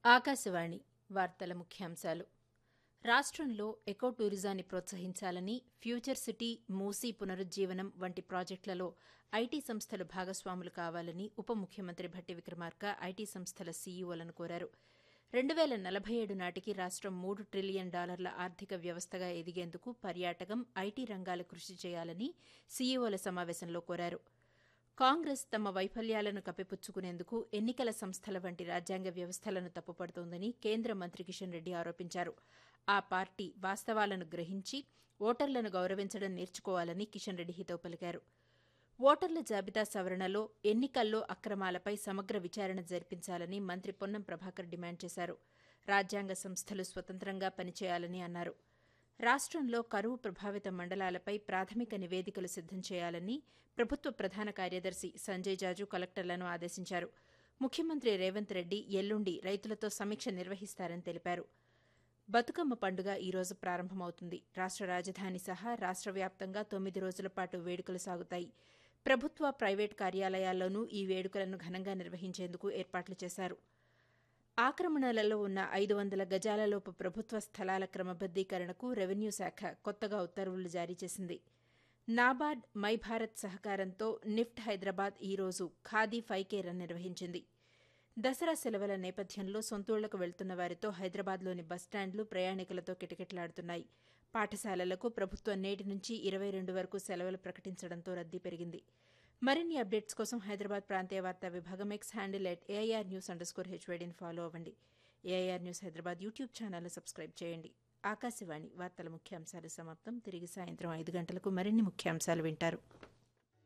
ఆకాశవాణి వార్తల ముఖ్యాంశాలు రాష్ట్రంలో ఎకో టూరిజాన్ని ప్రోత్సహించాలని ఫ్యూచర్ సిటీ మూసీ పునరుజ్జీవనం వంటి ప్రాజెక్టులలో ఐటీ సంస్థలు భాగస్వాములు కావాలని ఉప ముఖ్యమంత్రి భట్టి విక్రమార్క ఐటీ సంస్థల సీఈఓలను కోరారు రెండు వేల నలభై ఏడు నాటికి రాష్ట్రం మూడు ట్రిలియన్ డాలర్ల ఆర్థిక వ్యవస్థగా ఎదిగేందుకు పర్యాటకం ఐటీ రంగాలు కృషి చేయాలని సీఈఓల సమావేశంలో కోరారు కాంగ్రెస్ తమ వైఫల్యాలను కప్పిపుచ్చుకునేందుకు ఎన్నికల సంస్థల వంటి రాజ్యాంగ వ్యవస్థలను తప్పుపడుతోందని కేంద్ర మంత్రి కిషన్ రెడ్డి ఆరోపించారు ఆ పార్టీ వాస్తవాలను గ్రహించి ఓటర్లను గౌరవించడం నేర్చుకోవాలని కిషన్ రెడ్డి హితవు పలికారు ఓటర్ల జాబితా సవరణలో ఎన్నికల్లో అక్రమాలపై సమగ్ర విచారణ జరిపించాలని మంత్రి పొన్నం ప్రభాకర్ డిమాండ్ చేశారు రాజ్యాంగ సంస్థలు స్వతంత్రంగా పనిచేయాలని అన్నారు రాష్ట్రంలో కరువు ప్రభావిత మండలాలపై ప్రాథమిక నివేదికలు సిద్దం చేయాలని ప్రభుత్వ ప్రధాన కార్యదర్శి సంజయ్ జాజు కలెక్టర్లను ఆదేశించారు ముఖ్యమంత్రి రేవంత్ రెడ్డి ఎల్లుండి రైతులతో సమీక్ష నిర్వహిస్తారని తెలిపారు బతుకమ్మ పండుగ ఈ రోజు ప్రారంభమవుతుంది రాష్ట్ర రాజధాని సహా రాష్ట్ర వ్యాప్తంగా తొమ్మిది రోజుల పాటు వేడుకలు సాగుతాయి ప్రభుత్వ ప్రైవేట్ కార్యాలయాల్లోనూ ఈ వేడుకలను ఘనంగా నిర్వహించేందుకు ఏర్పాట్లు చేశారు ఆక్రమణలలో ఉన్న ఐదు వందల గజాలలోపు ప్రభుత్వ స్థలాల క్రమబద్దీకరణకు రెవెన్యూ శాఖ కొత్తగా ఉత్తర్వులు జారీ చేసింది నాబార్డ్ మై భారత్ సహకారంతో నిఫ్ట్ హైదరాబాద్ ఈ రోజు ఖాదీ ఫైవ్ కే రన్ నిర్వహించింది దసరా సెలవుల నేపథ్యంలో సొంతూళ్లకు వెళ్తున్న వారితో హైదరాబాద్లోని బస్టాండ్లు ప్రయాణికులతో కిటకిటలాడుతున్నాయి పాఠశాలలకు ప్రభుత్వం నేటి నుంచి ఇరవై రెండు వరకు సెలవులు ప్రకటించడంతో రద్దీ పెరిగింది మరిన్ని అప్డేట్స్ కోసం హైదరాబాద్ ప్రాంతీయ వార్తా విభాగం X handle at AIR news underscore హెచ్వైడీని ఫాలో అవ్వండి ఏఐఆర్ న్యూస్ హైదరాబాద్ యూట్యూబ్ ఛానల్ను సబ్స్క్రైబ్ చేయండి ఆకాశవాణి వార్తల ముఖ్యాంశాలు సమాప్తం తిరిగి సాయంత్రం ఐదు గంటలకు మరిన్ని ముఖ్యాంశాలు వింటారు